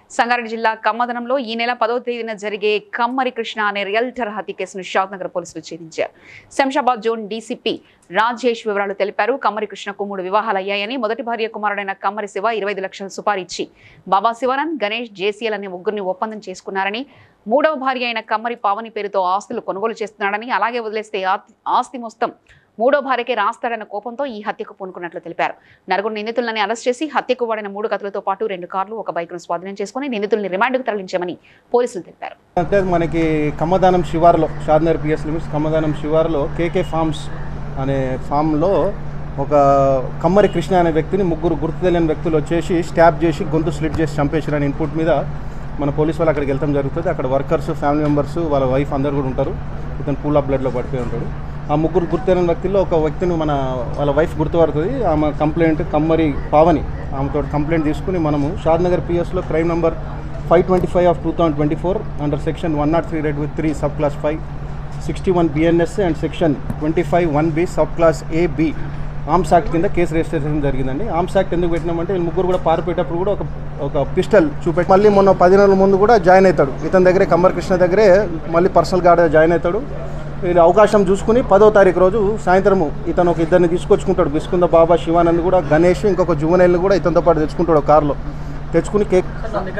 సంగారెడ్డి జిల్లా కమ్మదనంలో ఈ నెల పదో తేదీన జరిగే కమ్మరి కృష్ణ అనే రియల్టర్ హత్య కేసును షాద్ నగర్ పోలీసులు ఛేదించారు శంషాబాద్ జోన్ డీసీపీ రాజేష్ వివరాలు తెలిపారు కమ్మరి కృష్ణకు మూడు వివాహాలు అయ్యాయని మొదటి భార్య కుమారుడైన కమ్మరి శివ ఇరవై ఐదు లక్షల సుపారీ ఇచ్చి బాబా శివానంద్ గణేష్ జేసీఎల్ అనే ముగ్గురిని ఒప్పందం చేసుకున్నారని మూడవ భార్య అయిన కమ్మరి పావని పేరుతో ఆస్తులు కొనుగోలు చేస్తున్నాడని అలాగే వదిలేస్తే ఆ- ఆస్తి మొత్తం మూడో భార్యకే రాస్తాడన్న కోపంతో ఈ హత్యకు పూనుకున్నట్లు తెలిపారు నలుగురు నిందితులని అరెస్ట్ చేసి హత్యకు వాడిన మూడు కథలతో పాటు రెండు కార్లు ఒక బైక్ను స్వాధీనం చేసుకుని నిందితుల్ని రిమాండ్కు తరలించామని పోలీసులు తెలిపారు అంటే మనకి కమ్మదానం శివార్లో షాద్నగర్ పిఎస్ లిమిట్స్ కమ్మదానం శివార్లో కేకే ఫార్మ్స్ అనే ఫామ్లో ఒక కమ్మరి కృష్ణ అనే వ్యక్తిని ముగ్గురు గుర్తు తెలియని వ్యక్తులు వచ్చేసి స్టాప్ చేసి గొంతు స్లిట్ చేసి చంపేసారని ఇన్పుట్ మీద మన పోలీస్ వాళ్ళు అక్కడికి వెళ్తాం జరుగుతుంది అక్కడ వర్కర్స్ ఫ్యామిలీ మెంబర్స్ వాళ్ళ వైఫ్ అందరు కూడా ఉంటారు ఇతను పూల్ ఆఫ్ బ్లడ్లో పడిపోయి ఉంటాడు ఆ ముగ్గురు గుర్తు తెలియని వ్యక్తుల్లో ఒక వ్యక్తిని మన వాళ్ళ వైఫ్ గుర్తుపడుతుంది ఆమె కంప్లైంట్ కమ్మరి పావని ఆమెతో కంప్లైంట్ తీసుకుని మనము షాద్నగర్ పిఎస్లో crime number five twenty five of two thousand twenty four under section one not three read with three sub clause five sixty one BNS and section twenty five one B sub clause A B arms act కింద case register చేయడం జరిగిందండి arms act ఎందుకు పెట్టినామంటే వీళ్ళు ముగ్గురు కూడా పారిపోయేటప్పుడు కూడా ఒక ఒక పిస్టల్ చూపెట్టి మళ్ళీ మొన్న పది నెలల ముందు కూడా జాయిన్ అవుతాడు ఇతని దగ్గరే కమ్మర్ కృష్ణ దగ్గరే మళ్ళీ పర్సనల్ గార్డ్గా జాయిన్ అవుతాడు వీళ్ళు అవకాశం చూసుకుని పదో తారీఖు రోజు సాయంత్రము ఇతను ఒక ఇద్దరిని తీసుకొచ్చుకుంటాడు బిస్కుంద బాబా శివానంద్ కూడా గణేష్ ఇంకొక జువనైల్ని కూడా ఇతనితో పాటు తెచ్చుకుంటాడు ఒక కారులో తెచ్చుకుని కేక్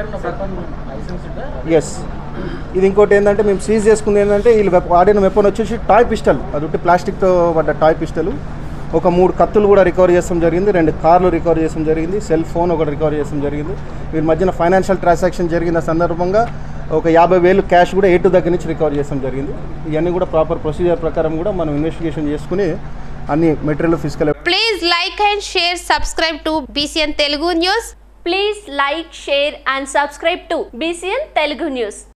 ఎస్ ఇది ఇంకోటి ఏంటంటే మేము సీజ్ చేసుకుంది ఏంటంటే వీళ్ళు వెప- వాడిన వెపన్ వచ్చేసి టాయ్ పిస్టల్ అది ఒకటి ప్లాస్టిక్తో పడ్డ టాయ్ పిస్టల్ ఒక మూడు కత్తులు కూడా రికవర్ చేస్తాం జరిగింది రెండు కార్లు రికవర్ చేస్తాం జరిగింది సెల్ ఫోన్ ఒకటి రికవర్ చేస్తాం జరిగింది వీరి మధ్యన ఫైనాన్షియల్ ట్రాన్సాక్షన్ జరిగిన సందర్భంగా ఒక యాభై వేలు క్యాష్ కూడా ఎయిట్ దగ్గర నుంచి రికవర్ చేస్తాం జరిగింది ఇవన్నీ కూడా ప్రాపర్ ప్రొసీజర్ ప్రకారం కూడా మనం ఇన్వెస్టిగేషన్ చేసుకుని అన్ని material physical Please like and share, subscribe to BCN Telugu News. Please like, share and subscribe to BCN Telugu News.